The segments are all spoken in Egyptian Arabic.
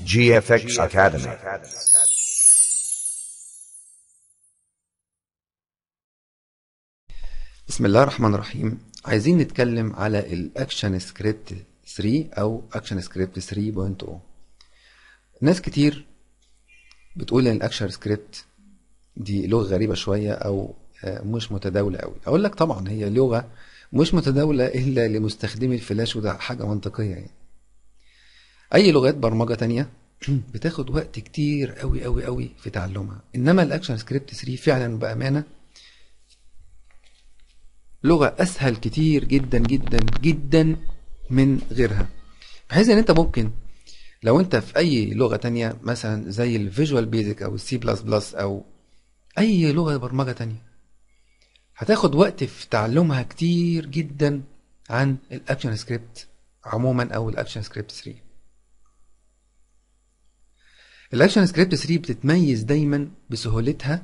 GFX Academy. بسم الله الرحمن الرحيم عايزين نتكلم على الاكشن سكريبت 3 او اكشن سكريبت 3.0 ناس كتير بتقول ان الاكشن سكريبت دي لغة غريبة شوية او آه، مش متداولة قوي اقول لك طبعا هي لغة مش متداولة الا لمستخدمي الفلاش وده حاجة منطقية يعني اي لغات برمجة تانية بتاخد وقت كتير قوي قوي قوي في تعلمها انما الاكشن سكريبت 3 فعلا بامانه لغة أسهل كتير جدا جدا جدا من غيرها بحيث إن أنت ممكن لو أنت في أي لغة تانية مثلا زي الفيجوال بيزك أو السي بلس بلس أو أي لغة برمجة تانية هتاخد وقت في تعلمها كتير جدا عن الأكشن سكريبت عموما أو الأكشن سكريبت 3 الأكشن سكريبت 3 بتتميز دايما بسهولتها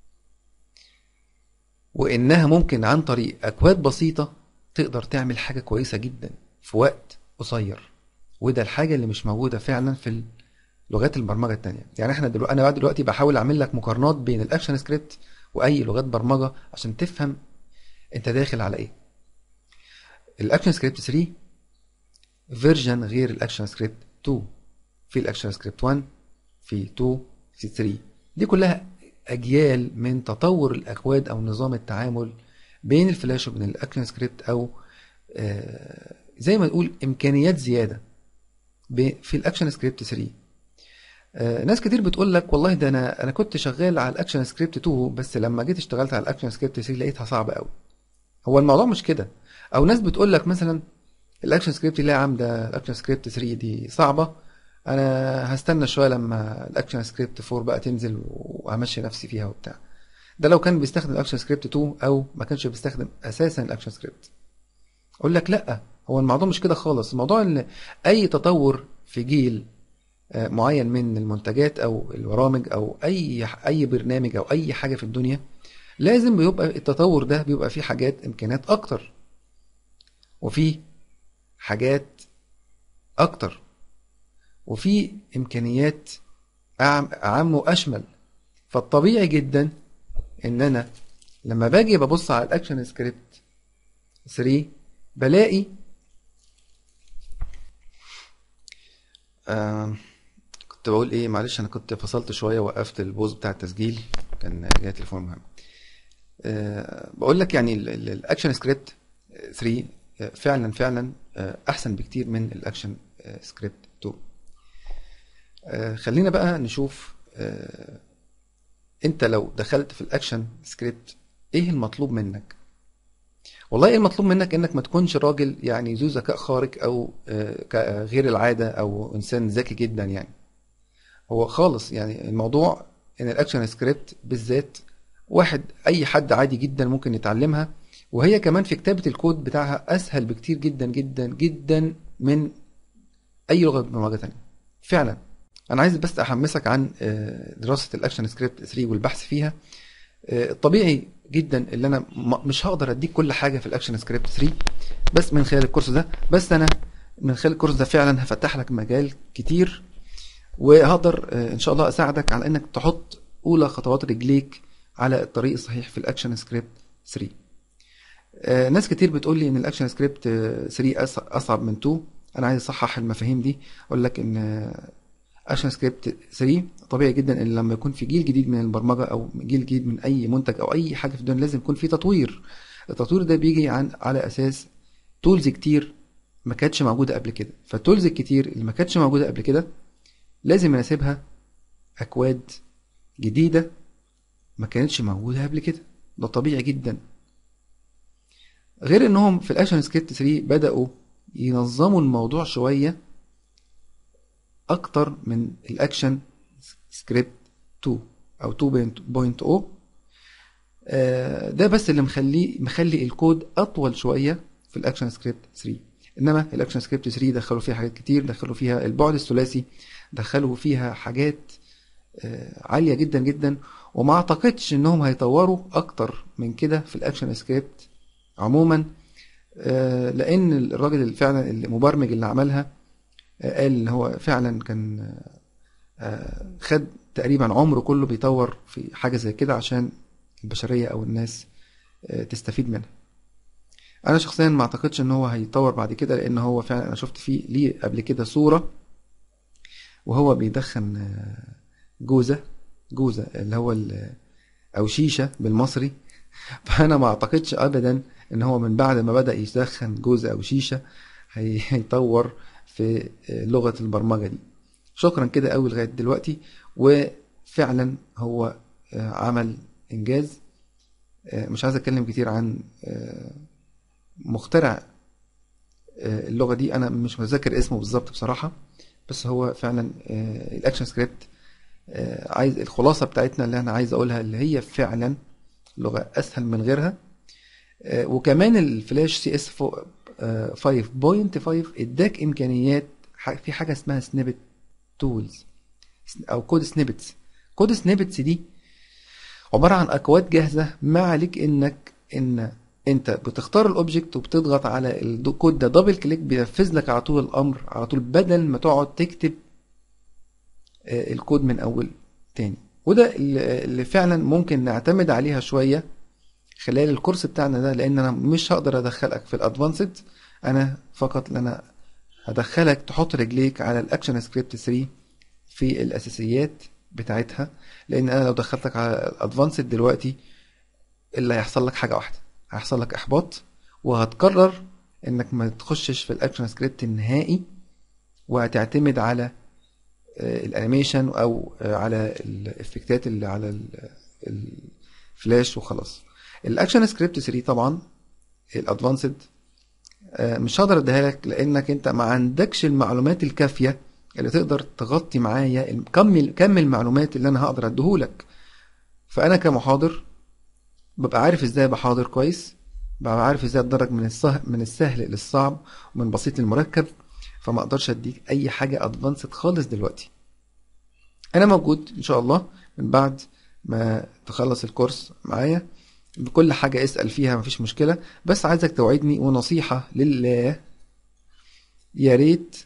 وإنها ممكن عن طريق أكواد بسيطة تقدر تعمل حاجة كويسة جدا في وقت قصير وده الحاجة اللي مش موجودة فعلا في لغات البرمجة التانية يعني احنا دلوقتي أنا دلوقتي بحاول أعمل لك مقارنات بين الأكشن سكريبت وأي لغات برمجة عشان تفهم أنت داخل على إيه الأكشن سكريبت 3 فيرجن غير الأكشن سكريبت 2 في الأكشن سكريبت 1 في 2 في 3 دي كلها أجيال من تطور الأكواد أو نظام التعامل بين الفلاش وبين الأكشن سكريبت أو آه، زي ما نقول إمكانيات زيادة ب- في الأكشن سكريبت 3 آه، ناس كتير بتقول لك والله ده أنا أنا كنت شغال على الأكشن سكريبت 2 بس لما جيت اشتغلت على الأكشن سكريبت 3 لقيتها صعبة قوي هو الموضوع مش كده أو ناس بتقول لك مثلا الأكشن سكريبت لا يا عم ده الأكشن سكريبت 3 دي صعبة انا هستنى شويه لما الاكشن سكريبت 4 بقى تنزل وهمشي نفسي فيها وبتاع ده لو كان بيستخدم الاكشن سكريبت 2 او ما كانش بيستخدم اساسا الاكشن سكريبت اقول لك لا هو الموضوع مش كده خالص الموضوع ان اي تطور في جيل آه، معين من المنتجات او البرامج او اي اي برنامج او اي حاجه في الدنيا لازم بيبقى التطور ده بيبقى فيه حاجات امكانيات اكتر وفيه حاجات اكتر وفي امكانيات أعم, اعم واشمل فالطبيعي جدا ان انا لما باجي ببص على الاكشن سكريبت 3 بلاقي آه كنت بقول ايه معلش انا كنت فصلت شويه وقفت البوز بتاع التسجيل كان جاي تليفون مهم آه بقول لك يعني ال- ال- الاكشن سكريبت 3 آه، فعلا فعلا آه، احسن بكتير من الاكشن آه، سكريبت 2 آه، خلينا بقى نشوف آه، انت لو دخلت في الاكشن سكريبت ايه المطلوب منك والله ايه المطلوب منك انك ما تكونش راجل يعني ذو ذكاء خارق او آه، ك- غير العادة او انسان ذكي جدا يعني هو خالص يعني الموضوع ان الاكشن سكريبت بالذات واحد اي حد عادي جدا ممكن يتعلمها وهي كمان في كتابة الكود بتاعها اسهل بكتير جدا جدا جدا من اي لغة برمجة تانية فعلا انا عايز بس احمسك عن آه، دراسة الاكشن سكريبت 3 والبحث فيها آه، الطبيعي جدا اللي انا م- مش هقدر اديك كل حاجة في الاكشن سكريبت 3 بس من خلال الكورس ده بس انا من خلال الكورس ده فعلا هفتح لك مجال كتير وهقدر آه، ان شاء الله اساعدك على انك تحط اولى خطوات رجليك على الطريق الصحيح في الاكشن سكريبت 3 آه، ناس كتير بتقول لي ان الاكشن سكريبت آه، 3 أص- اصعب من 2 انا عايز اصحح المفاهيم دي اقول لك ان آه، اكشن سكريبت 3 طبيعي جدا ان لما يكون في جيل جديد من البرمجه او جيل جديد من اي منتج او اي حاجه في الدنيا لازم يكون في تطوير التطوير ده بيجي عن على اساس تولز كتير ما كانتش موجوده قبل كده فالتولز الكتير اللي ما كانتش موجوده قبل كده لازم يناسبها اكواد جديده ما كانتش موجوده قبل كده ده طبيعي جدا غير انهم في الاكشن سكريبت 3 بداوا ينظموا الموضوع شويه اكتر من الاكشن سكريبت 2 او 2.0 آه، ده بس اللي مخليه مخلي الكود اطول شويه في الاكشن سكريبت 3 انما الاكشن سكريبت 3 دخلوا فيها حاجات كتير دخلوا فيها البعد الثلاثي دخلوا فيها حاجات آه، عاليه جدا جدا وما اعتقدش انهم هيطوروا اكتر من كده في الاكشن سكريبت عموما آه، لان الراجل اللي فعلا المبرمج اللي عملها آه، قال ان هو فعلا كان آه، آه، خد تقريبا عمره كله بيطور في حاجة زي كده عشان البشرية أو الناس آه، تستفيد منها أنا شخصيا ما أعتقدش إن هو هيطور بعد كده لأن هو فعلا أنا شفت فيه ليه قبل كده صورة وهو بيدخن آه، جوزة جوزة اللي هو ال- أو شيشة بالمصري فأنا ما أعتقدش أبدا إن هو من بعد ما بدأ يدخن جوزة أو شيشة هي- هيطور في آه، لغة البرمجة دي شكرا كده قوي لغاية دلوقتي وفعلا هو آه، عمل إنجاز آه، مش عايز أتكلم كتير عن آه، مخترع آه، اللغة دي أنا مش متذكر اسمه بالظبط بصراحة بس هو فعلا آه، الأكشن سكريبت آه، عايز الخلاصة بتاعتنا اللي أنا عايز أقولها اللي هي فعلا لغة أسهل من غيرها آه، وكمان الفلاش سي اس 5.5 اداك امكانيات ح- في حاجه اسمها سنيبت تولز او كود سنيبتس كود سنيبتس دي عباره عن اكواد جاهزه ما عليك انك ان انت بتختار الاوبجكت وبتضغط على الكود ده دبل كليك بينفذ لك على طول الامر على طول بدل ما تقعد تكتب آه، الكود من اول تاني وده اللي اللي فعلا ممكن نعتمد عليها شويه خلال الكورس بتاعنا ده لان انا مش هقدر ادخلك في الادفانسد انا فقط ان انا هدخلك تحط رجليك على الاكشن سكريبت 3 في الاساسيات بتاعتها لان انا لو دخلتك على الادفانسد دلوقتي اللي هيحصل لك حاجه واحده هيحصل لك احباط وهتقرر انك ما تخشش في الاكشن سكريبت النهائي وهتعتمد على آه، الانيميشن او آه، على الافكتات اللي على ال- الفلاش وخلاص الاكشن سكريبت 3 طبعا الادفانسد مش هقدر اديها لك لانك انت ما عندكش المعلومات الكافيه اللي تقدر تغطي معايا كم كم المعلومات اللي انا هقدر اديهولك فانا كمحاضر ببقى عارف ازاي بحاضر كويس ببقى عارف ازاي اتدرج من السهل من السهل للصعب ومن بسيط للمركب فما اقدرش اديك اي حاجه ادفانسد خالص دلوقتي انا موجود ان شاء الله من بعد ما تخلص الكورس معايا بكل حاجة اسأل فيها مفيش مشكلة بس عايزك توعدني ونصيحة لله يا ريت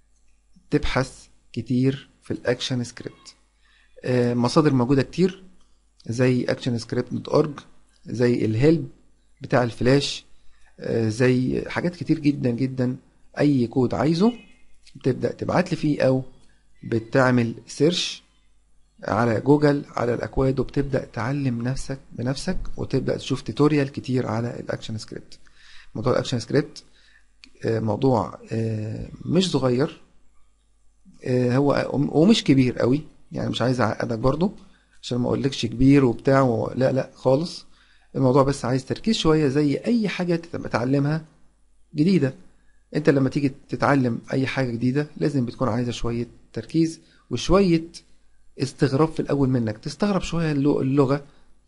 تبحث كتير في الاكشن سكريبت آه، مصادر موجودة كتير زي اكشن سكريبت دوت اورج زي الهيلب بتاع الفلاش آه، زي حاجات كتير جدا جدا اي كود عايزه بتبدأ تبعت لي فيه او بتعمل سيرش على جوجل على الاكواد وبتبدا تعلم نفسك بنفسك وتبدا تشوف توتوريال كتير على الاكشن سكريبت موضوع الاكشن سكريبت آه، موضوع آه، مش صغير آه، هو ومش كبير قوي يعني مش عايز اعقدك برضو عشان ما اقولكش كبير وبتاع و... لا لا خالص الموضوع بس عايز تركيز شويه زي اي حاجه تتعلمها جديده انت لما تيجي تتعلم اي حاجه جديده لازم بتكون عايزه شويه تركيز وشويه استغراب في الاول منك تستغرب شويه اللو- اللغه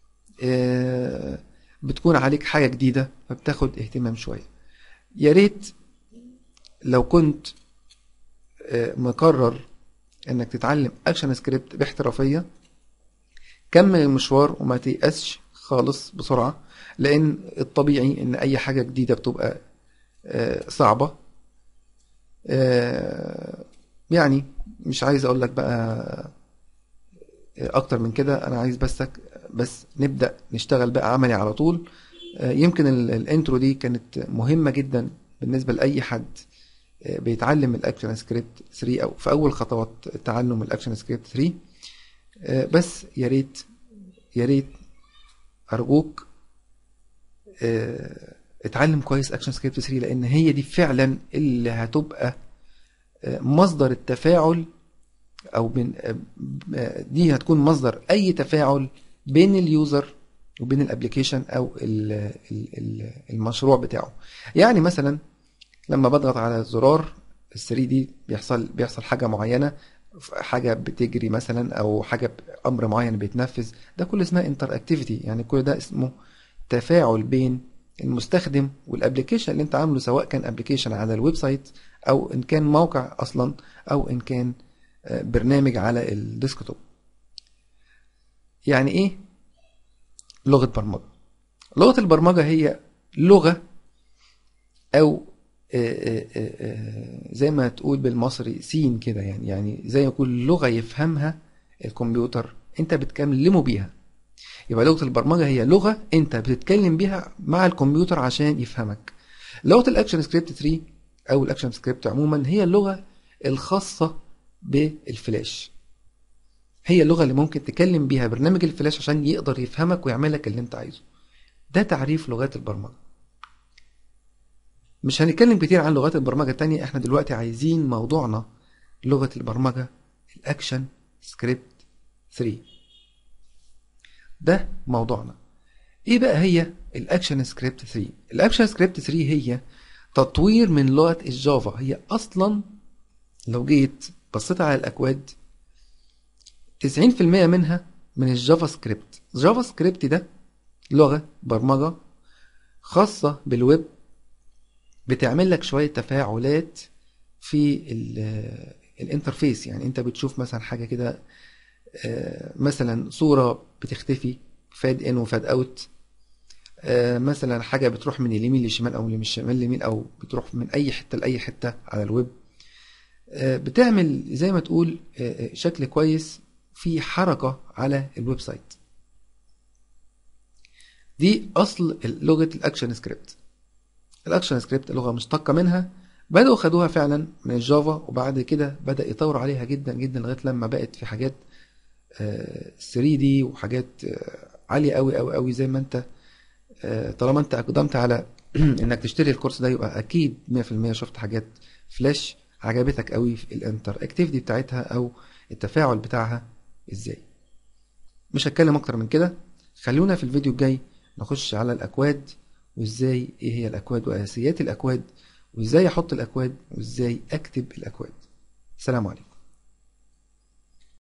آه، بتكون عليك حاجه جديده فبتاخد اهتمام شويه يا ريت لو كنت آه، مقرر انك تتعلم اكشن سكريبت باحترافيه كمل المشوار وما تيأسش خالص بسرعه لان الطبيعي ان اي حاجه جديده بتبقى آه، صعبه آه، يعني مش عايز اقول لك بقى اكتر من كده انا عايز بسك بس نبدا نشتغل بقى عملي على طول آه، يمكن ال- الانترو دي كانت مهمه جدا بالنسبه لاي حد آه، بيتعلم الاكشن سكريبت 3 او في اول خطوات تعلم الاكشن سكريبت 3 آه، بس يا ريت يا ريت ارجوك آه، اتعلم كويس اكشن سكريبت 3 لان هي دي فعلا اللي هتبقى آه، مصدر التفاعل او بين دي هتكون مصدر اي تفاعل بين اليوزر وبين الابلكيشن او ال- ال- ال- المشروع بتاعه يعني مثلا لما بضغط على زرار ال 3 دي بيحصل بيحصل حاجه معينه حاجه بتجري مثلا او حاجه امر معين بيتنفذ ده كله اسمها انتر اكتيفيتي يعني كل ده اسمه تفاعل بين المستخدم والابلكيشن اللي انت عامله سواء كان ابلكيشن على الويب سايت او ان كان موقع اصلا او ان كان آه، برنامج على الديسكتوب يعني ايه لغة برمجة لغة البرمجة هي لغة او آه، آه، آه، زي ما تقول بالمصري سين كده يعني يعني زي ما يكون لغة يفهمها الكمبيوتر انت بتكلمه بيها يبقى لغة البرمجة هي لغة انت بتتكلم بيها مع الكمبيوتر عشان يفهمك لغة الاكشن سكريبت 3 او الاكشن سكريبت عموما هي اللغة الخاصة بالفلاش هي اللغة اللي ممكن تكلم بيها برنامج الفلاش عشان يقدر يفهمك ويعمل لك اللي انت عايزه ده تعريف لغات البرمجة مش هنتكلم كتير عن لغات البرمجة التانية احنا دلوقتي عايزين موضوعنا لغة البرمجة الاكشن سكريبت 3 ده موضوعنا ايه بقى هي الاكشن سكريبت 3 الاكشن سكريبت 3 هي تطوير من لغة الجافا هي اصلا لو جيت بصيت على الاكواد 90% منها من الجافا سكريبت جافا سكريبت ده لغة برمجة خاصة بالويب بتعمل لك شوية تفاعلات في ال- الانترفيس يعني انت بتشوف مثلا حاجة كده آه، مثلا صورة بتختفي فاد ان وفاد اوت مثلا حاجة بتروح من اليمين للشمال او من الشمال لليمين او بتروح من اي حتة لاي حتة على الويب آه، بتعمل زي ما تقول آه، آه، شكل كويس في حركة على الويب سايت دي اصل لغة الاكشن سكريبت الاكشن سكريبت لغة مشتقة منها بدأوا خدوها فعلا من الجافا وبعد كده بدأ يطوروا عليها جدا جدا لغاية لما بقت في حاجات 3 دي وحاجات آه، عالية قوي قوي قوي زي ما انت آه، طالما انت اقدمت على انك تشتري الكورس ده يبقى اكيد 100% شفت حاجات فلاش عجبتك قوي في الانتر اكتيفيتي بتاعتها او التفاعل بتاعها ازاي مش هتكلم اكتر من كده خلونا في الفيديو الجاي نخش على الاكواد وازاي ايه هي الاكواد واساسيات الاكواد وازاي احط الاكواد وازاي اكتب الاكواد السلام عليكم